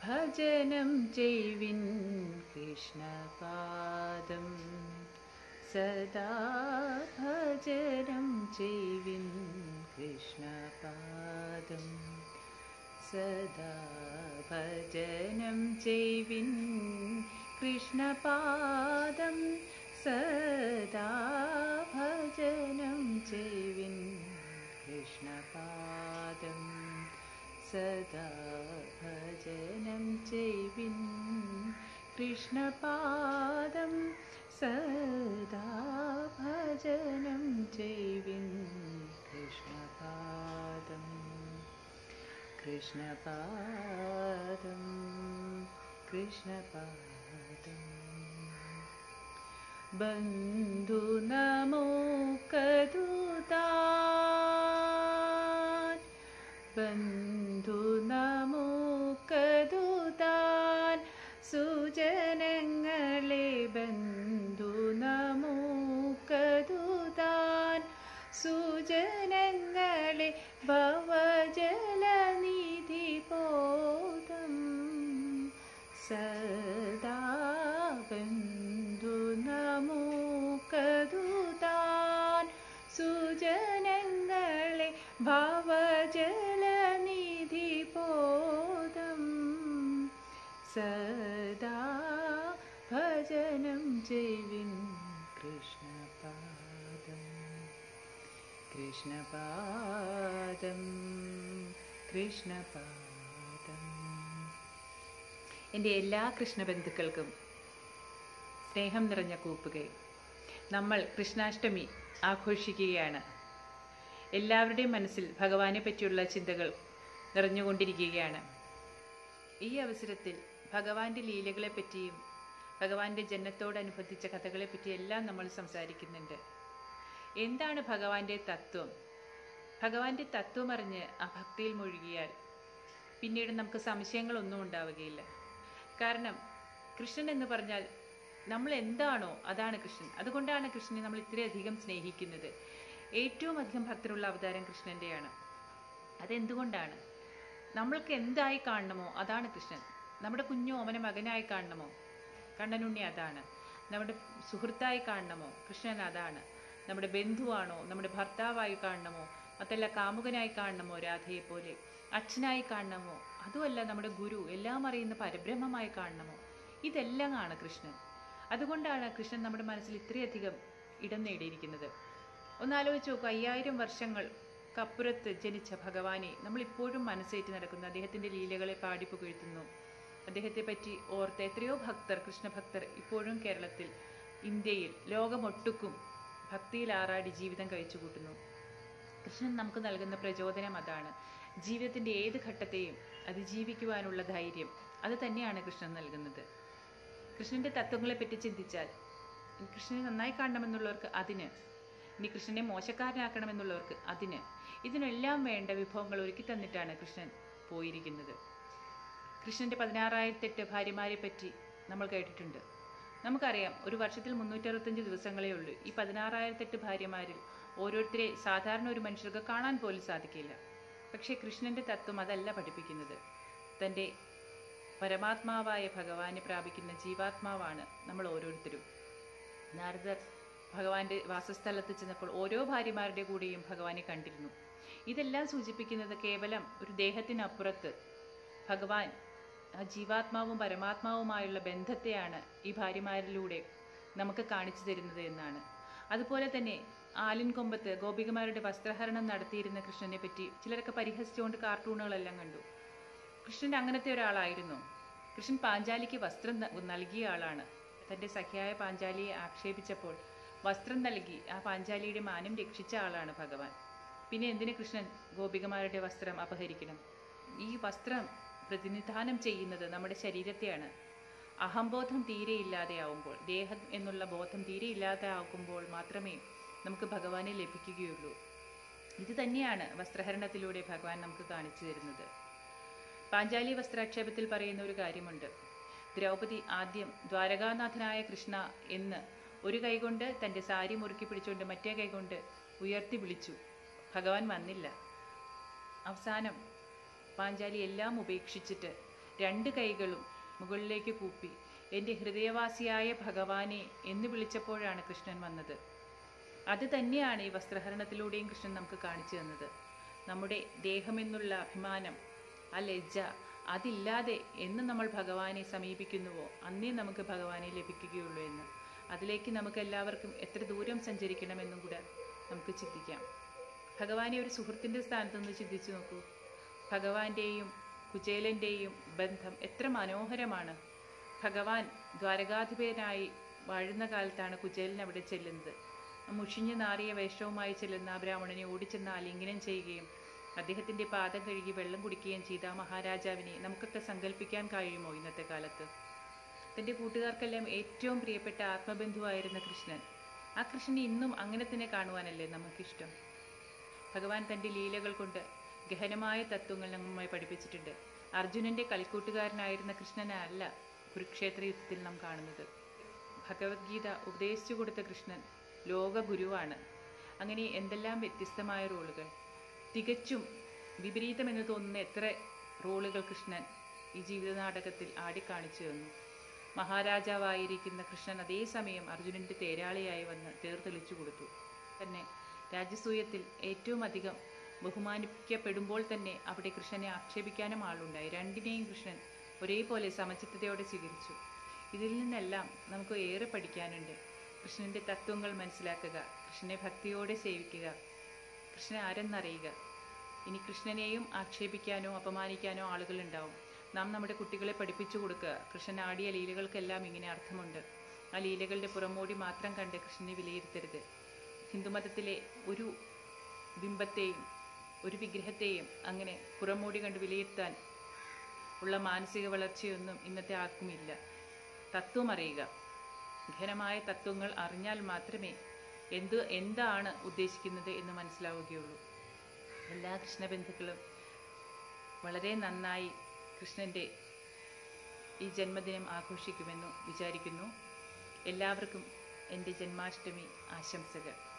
ഭജനം ചെയ്വിൻ കൃഷ്ണപാദം സദാ ഭജനം ചെയ്വിൻ കൃഷ്ണപാദം സദാ ഭജനം ചെയ്വിൻ കൃഷ്ണപാദം സദാ ഭജനം ചെയ്വിൻ കൃഷ്ണപാദം സദാ ഭജനം ചെയ്വിൻ കൃഷ്ണപാദം സദാ ഭജനം ചെയ്വിൻ കൃഷ്ണപാദം കൃഷ്ണപാദം കൃഷ്ണപാദം ബന്ധു നമോ കദുതാൻ ബന്ധു നമോ കദുതാൻ സുജനങ്ങളെ ബന്ധു നമോ കദുതാൻ സുജനങ്ങളെ ഭവജലനിധി പോതം സദാ ബന്ധു നമോ കദുതാൻ സുജനങ്ങളെ ഭാവജലനിധി പോതം സദാ ഭജനം ചെയ്വിൻ കൃഷ്ണപാദം കൃഷ്ണപാദം കൃഷ്ണപാദം എൻ്റെ എല്ലാ കൃഷ്ണബന്ധുക്കൾക്കും സ്നേഹം നിറഞ്ഞ കൂപ്പുകൈ നമ്മൾ കൃഷ്ണാഷ്ടമി ആഘോഷിക്കുകയാണ് എല്ലാവരുടെയും മനസ്സിൽ ഭഗവാനെ പറ്റിയുള്ള ചിന്തകൾ നിറഞ്ഞുകൊണ്ടിരിക്കുകയാണ് ഈ അവസരത്തിൽ ഭഗവാന്റെ ലീലകളെ പറ്റിയും ഭഗവാന്റെ ജന്മത്തോടനുബന്ധിച്ച കഥകളെ പറ്റിയെല്ലാം നമ്മൾ സംസാരിക്കുന്നുണ്ട് എന്താണ് ഭഗവാന്റെ തത്വം ഭഗവാന്റെ തത്വം അറിഞ്ഞ് ആ ഭക്തിയിൽ മുഴുകിയാൽ പിന്നീട് നമുക്ക് സംശയങ്ങളൊന്നും ഉണ്ടാവുകയില്ല കാരണം കൃഷ്ണൻ എന്ന് പറഞ്ഞാൽ നമ്മൾ എന്താണോ അതാണ് കൃഷ്ണൻ അതുകൊണ്ടാണ് കൃഷ്ണനെ നമ്മൾ ഇത്രയധികം സ്നേഹിക്കുന്നത് ഏറ്റവും അധികം ഭക്തരുള്ള അവതാരം കൃഷ്ണൻ്റെയാണ് അതെന്തുകൊണ്ടാണ് നമ്മൾക്ക് എന്തായി കാണണമോ അതാണ് കൃഷ്ണൻ നമ്മുടെ കുഞ്ഞു ഓമന മകനായി കാണണമോ കണ്ണനുണ്ണി അതാണ് നമ്മുടെ സുഹൃത്തായി കാണണമോ കൃഷ്ണൻ അതാണ് നമ്മുടെ ബന്ധുവാണോ നമ്മുടെ ഭർത്താവായി കാണണമോ അതല്ല കാമുകനായി കാണണമോ രാധയെ പോലെ അച്ഛനായി കാണണമോ അതുമല്ല നമ്മുടെ ഗുരു എല്ലാം അറിയുന്ന പരബ്രഹ്മമായി കാണണമോ ഇതെല്ലാം ആണ് കൃഷ്ണൻ അതുകൊണ്ടാണ് കൃഷ്ണൻ നമ്മുടെ മനസ്സിൽ ഇത്രയധികം ഇടം നേടിയിരിക്കുന്നത് ഒന്നാലോചിച്ച് നോക്കൂ അയ്യായിരം വർഷങ്ങൾക്കപ്പുറത്ത് ജനിച്ച ഭഗവാനെ നമ്മൾ ഇപ്പോഴും മനസ്സേറ്റ് നടക്കുന്നു അദ്ദേഹത്തിൻ്റെ ലീലകളെ പാടി പുകഴ്ത്തുന്നു അദ്ദേഹത്തെ പറ്റി ഓർത്ത് എത്രയോ ഭക്തർ കൃഷ്ണഭക്തർ ഇപ്പോഴും കേരളത്തിൽ ഇന്ത്യയിൽ ലോകമൊട്ടുക്കും ഭക്തിയിൽ ആറാടി ജീവിതം കഴിച്ചു കൂട്ടുന്നു കൃഷ്ണൻ നമുക്ക് നൽകുന്ന പ്രചോദനം അതാണ് ജീവിതത്തിൻ്റെ ഏത് ഘട്ടത്തെയും അതിജീവിക്കുവാനുള്ള ധൈര്യം അത് തന്നെയാണ് കൃഷ്ണൻ നൽകുന്നത് കൃഷ്ണന്റെ തത്വങ്ങളെ പറ്റി ചിന്തിച്ചാൽ കൃഷ്ണനെ നന്നായി കാണണമെന്നുള്ളവർക്ക് അതിന് ഇനി കൃഷ്ണനെ മോശക്കാരനാക്കണമെന്നുള്ളവർക്ക് അതിന് ഇതിനെല്ലാം വേണ്ട വിഭവങ്ങൾ ഒരുക്കി തന്നിട്ടാണ് കൃഷ്ണൻ പോയിരിക്കുന്നത് കൃഷ്ണന്റെ പതിനാറായിരത്തെട്ട് ഭാര്യമാരെ പറ്റി നമ്മൾ കേട്ടിട്ടുണ്ട് നമുക്കറിയാം ഒരു വർഷത്തിൽ മുന്നൂറ്ററുപത്തഞ്ച് ദിവസങ്ങളേ ഉള്ളൂ ഈ പതിനാറായിരത്തെട്ട് ഭാര്യമാരിൽ ഓരോരുത്തരെ സാധാരണ ഒരു മനുഷ്യർക്ക് കാണാൻ പോലും സാധിക്കില്ല പക്ഷേ കൃഷ്ണന്റെ തത്വം അതല്ല പഠിപ്പിക്കുന്നത് തൻ്റെ പരമാത്മാവായ ഭഗവാനെ പ്രാപിക്കുന്ന ജീവാത്മാവാണ് നമ്മൾ ഓരോരുത്തരും നാരദർ ഭഗവാന്റെ വാസസ്ഥലത്ത് ചെന്നപ്പോൾ ഓരോ ഭാര്യമാരുടെ കൂടെയും ഭഗവാനെ കണ്ടിരുന്നു ഇതെല്ലാം സൂചിപ്പിക്കുന്നത് കേവലം ഒരു ദേഹത്തിനപ്പുറത്ത് ഭഗവാൻ ആ ജീവാത്മാവും പരമാത്മാവുമായുള്ള ബന്ധത്തെയാണ് ഈ ഭാര്യമാരിലൂടെ നമുക്ക് കാണിച്ചു തരുന്നത് എന്നാണ് അതുപോലെ തന്നെ ആലിൻകൊമ്പത്ത് ഗോപികമാരുടെ വസ്ത്രഹരണം നടത്തിയിരുന്ന കൃഷ്ണനെ പറ്റി ചിലരൊക്കെ പരിഹസിച്ചുകൊണ്ട് കാർട്ടൂണുകളെല്ലാം കണ്ടു കൃഷ്ണൻ അങ്ങനത്തെ ഒരാളായിരുന്നു കൃഷ്ണൻ പാഞ്ചാലിക്ക് വസ്ത്രം ന- നൽകിയ ആളാണ് തൻ്റെ സഖ്യായ പാഞ്ചാലിയെ ആക്ഷേപിച്ചപ്പോൾ വസ്ത്രം നൽകി ആ പാഞ്ചാലിയുടെ മാനം രക്ഷിച്ച ആളാണ് ഭഗവാൻ പിന്നെ എന്തിന് കൃഷ്ണൻ ഗോപികമാരുടെ വസ്ത്രം അപഹരിക്കണം ഈ വസ്ത്രം പ്രതിനിധാനം ചെയ്യുന്നത് നമ്മുടെ ശരീരത്തെയാണ് അഹംബോധം തീരെ ഇല്ലാതെയാവുമ്പോൾ ദേഹം എന്നുള്ള ബോധം തീരെ ഇല്ലാതെ ആകുമ്പോൾ മാത്രമേ നമുക്ക് ഭഗവാനെ ലഭിക്കുകയുള്ളൂ ഇത് തന്നെയാണ് വസ്ത്രഹരണത്തിലൂടെ ഭഗവാൻ നമുക്ക് കാണിച്ചു തരുന്നത് പാഞ്ചാലി വസ്ത്രാക്ഷേപത്തിൽ പറയുന്ന ഒരു കാര്യമുണ്ട് ദ്രൗപദി ആദ്യം ദ്വാരകാനാഥനായ കൃഷ്ണ എന്ന് ഒരു കൈകൊണ്ട് തൻ്റെ സാരി മുറുക്കി പിടിച്ചുകൊണ്ട് മറ്റേ കൈകൊണ്ട് ഉയർത്തി വിളിച്ചു ഭഗവാൻ വന്നില്ല അവസാനം പാഞ്ചാലി എല്ലാം ഉപേക്ഷിച്ചിട്ട് രണ്ട് കൈകളും മുകളിലേക്ക് കൂപ്പി എൻ്റെ ഹൃദയവാസിയായ ഭഗവാനെ എന്ന് വിളിച്ചപ്പോഴാണ് കൃഷ്ണൻ വന്നത് അത് തന്നെയാണ് ഈ വസ്ത്രഹരണത്തിലൂടെയും കൃഷ്ണൻ നമുക്ക് കാണിച്ചു തന്നത് നമ്മുടെ ദേഹമെന്നുള്ള അഭിമാനം ആ ലജ്ജ അതില്ലാതെ എന്ന് നമ്മൾ ഭഗവാനെ സമീപിക്കുന്നുവോ അന്നേ നമുക്ക് ഭഗവാനെ ലഭിക്കുകയുള്ളൂ എന്ന് അതിലേക്ക് നമുക്ക് എല്ലാവർക്കും എത്ര ദൂരം സഞ്ചരിക്കണമെന്നും കൂടെ നമുക്ക് ചിന്തിക്കാം ഭഗവാനെ ഒരു സുഹൃത്തിൻ്റെ സ്ഥാനത്ത് നിന്ന് ചിന്തിച്ചു നോക്കൂ ഭഗവാന്റെയും കുചേലൻ്റെയും ബന്ധം എത്ര മനോഹരമാണ് ഭഗവാൻ ദ്വാരകാധിപനായി വാഴുന്ന കാലത്താണ് കുചേലൻ അവിടെ ചെല്ലുന്നത് മുഷിഞ്ഞു നാറിയ വേഷവുമായി ചെല്ലുന്ന ആ ബ്രാഹ്മണനെ ഓടിച്ചെന്ന് ആലിംഗനം ചെയ്യുകയും അദ്ദേഹത്തിൻ്റെ പാദം കഴുകി വെള്ളം കുടിക്കുകയും ചെയ്ത ആ മഹാരാജാവിനെ നമുക്കൊക്കെ സങ്കല്പിക്കാൻ കഴിയുമോ ഇന്നത്തെ കാലത്ത് തൻ്റെ കൂട്ടുകാർക്കെല്ലാം ഏറ്റവും പ്രിയപ്പെട്ട ആത്മബന്ധുവായിരുന്ന കൃഷ്ണൻ ആ കൃഷ്ണനെ ഇന്നും അങ്ങനെ തന്നെ കാണുവാനല്ലേ നമുക്കിഷ്ടം ഭഗവാൻ തൻ്റെ ലീലകൾ കൊണ്ട് ഗഹനമായ തത്വങ്ങൾ നമ്മെ പഠിപ്പിച്ചിട്ടുണ്ട് അർജുനന്റെ കളിക്കൂട്ടുകാരനായിരുന്ന കൃഷ്ണനല്ല കുരുക്ഷേത്ര യുദ്ധത്തിൽ നാം കാണുന്നത് ഭഗവത്ഗീത ഉപദേശിച്ചു കൊടുത്ത കൃഷ്ണൻ ലോകഗുരുവാണ് അങ്ങനെ എന്തെല്ലാം വ്യത്യസ്തമായ റോളുകൾ തികച്ചും വിപരീതമെന്ന് തോന്നുന്ന എത്ര റോളുകൾ കൃഷ്ണൻ ഈ ജീവിത നാടകത്തിൽ ആടിക്കാണിച്ചു തന്നു മഹാരാജാവായിരിക്കുന്ന കൃഷ്ണൻ അതേസമയം അർജുനന്റെ തേരാളിയായി വന്ന് തേർ തെളിച്ചു കൊടുത്തു തന്നെ രാജസൂയത്തിൽ ഏറ്റവും അധികം ബഹുമാനിക്കപ്പെടുമ്പോൾ തന്നെ അവിടെ കൃഷ്ണനെ ആക്ഷേപിക്കാനും ആളുണ്ടായി രണ്ടിനെയും കൃഷ്ണൻ ഒരേപോലെ സമചിത്തതയോടെ സ്വീകരിച്ചു ഇതിൽ നിന്നെല്ലാം നമുക്ക് ഏറെ പഠിക്കാനുണ്ട് കൃഷ്ണന്റെ തത്വങ്ങൾ മനസ്സിലാക്കുക കൃഷ്ണനെ ഭക്തിയോടെ സേവിക്കുക കൃഷ്ണൻ ആരെന്നറിയുക ഇനി കൃഷ്ണനെയും ആക്ഷേപിക്കാനോ അപമാനിക്കാനോ ആളുകളുണ്ടാവും നാം നമ്മുടെ കുട്ടികളെ പഠിപ്പിച്ചു കൊടുക്കുക കൃഷ്ണൻ ആടിയ ലീലകൾക്കെല്ലാം ഇങ്ങനെ അർത്ഥമുണ്ട് ആ ലീലകളുടെ പുറമോടി മാത്രം കണ്ട് കൃഷ്ണനെ വിലയിരുത്തരുത് ഹിന്ദുമതത്തിലെ ഒരു ബിംബത്തെയും ഒരു വിഗ്രഹത്തെയും അങ്ങനെ പുറമോടി കണ്ട് വിലയിരുത്താൻ ഉള്ള മാനസിക വളർച്ചയൊന്നും ഇന്നത്തെ ആർക്കുമില്ല തത്വം അറിയുക ഘനമായ തത്വങ്ങൾ അറിഞ്ഞാൽ മാത്രമേ എന്ത് എന്താണ് ഉദ്ദേശിക്കുന്നത് എന്ന് മനസ്സിലാവുകയുള്ളൂ എല്ലാ കൃഷ്ണബന്ധുക്കളും വളരെ നന്നായി കൃഷ്ണൻ്റെ ഈ ജന്മദിനം ആഘോഷിക്കുമെന്നു വിചാരിക്കുന്നു എല്ലാവർക്കും എൻ്റെ ജന്മാഷ്ടമി ആശംസകൾ